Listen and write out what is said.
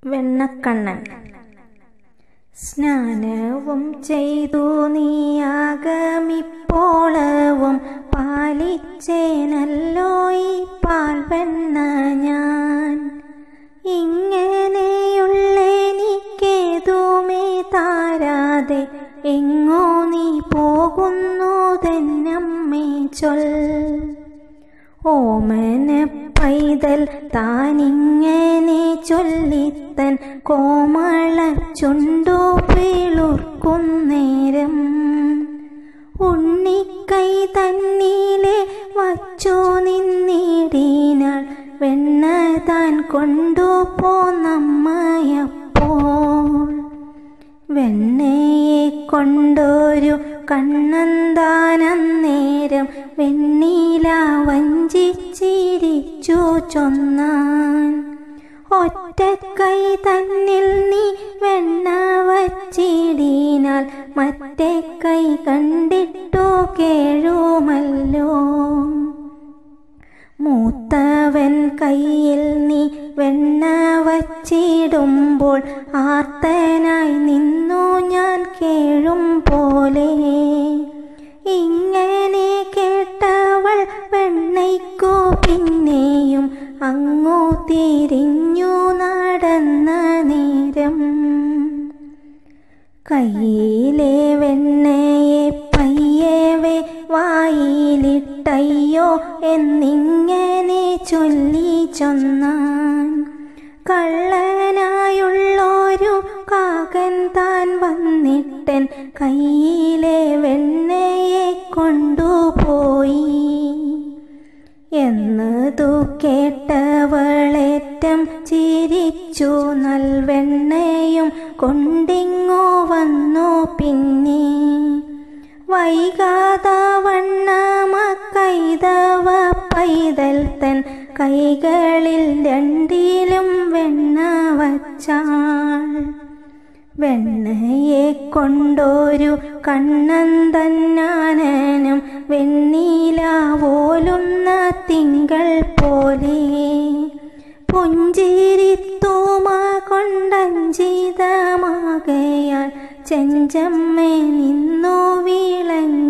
വെണ്ണക്കണ്ണൻ സ്നാനവും ചെയ്തു നീയാകമിപ്പോളവും പാലിച്ചേനല്ലോ ഈ പാൽവെണ്ണ ഞാൻ ഇങ്ങനെയുള്ളെനിക്കേതുമേ താരാതെ എങ്ങോ നീ പോകുന്നു തെന്നമ്മേ ചൊൽ ഓമന പൈതൽ താനിങ്ങനെ ചൊല്ലിത്തൻ കോമള ചുണ്ടു പിളുർക്കുന്നേരം ഉണ്ണിക്കൈ തന്നീലെ വച്ചു നിന്നിടിനാൾ വെണ്ണ താൻ കൊണ്ടുപോന്നമ്മയപ്പോൾ വെണ്ണയെ കൊണ്ടൊരു കണ്ണന്താനന്നേരം വെണ്ണീല വഞ്ചിച്ചിരിച്ചു ചൊന്നാൻ ഒറ്റക്കൈ തന്നിൽ നീ വെണ്ണ വച്ചിടിനാൽ മറ്റേ കൈ കണ്ടിട്ടു കേഴുമല്ലോ മൂത്തവൻ കയ്യിൽ നീ വെണ്ണ വച്ചിടുമ്പോൾ ആർത്തനായി നിന്നു ഞാൻ കേഴും പോലെ ഇങ്ങനെ കേട്ടവൾ വെണ്ണയ്ക്കു പിന്നെയും അങ്ങു തിരിഞ്ഞു നടന്ന നേരം കയ്യിലെ വെണ്ണയെ പയ്യവേ വായിലിട്ടയ്യോ എന്നിങ്ങനെ ചൊല്ലി ചൊന്നാൻ കള്ളനായുള്ളൊരു കാകൻ താൻ വന്നിട്ടൻ കയ്യിലെ വെണ്ണയെ കൊണ്ടുപോയി എന്നതു കേട്ടവളേറ്റം ചിരിച്ചു നൽവെണ്ണയും കൊണ്ടിങ്ങോ വന്നു പിന്നെ വൈകാതവണ്ണമക്കൈതവ പൈതൽ തൻ കൈകളിൽ രണ്ടിലും വെണ്ണ വച്ചാൾ വെണ്ണയെ കൊണ്ടൊരു കണ്ണൻ തന്നാനനും വെണ്ണീല പോലുന്ന തിങ്കൾ പോലെ പുഞ്ചിരിത്തൂമ കൊണ്ടഞ്ചിതമാകയാൽ ചെഞ്ചമ്മേ നിന്നു വീളങ്ങി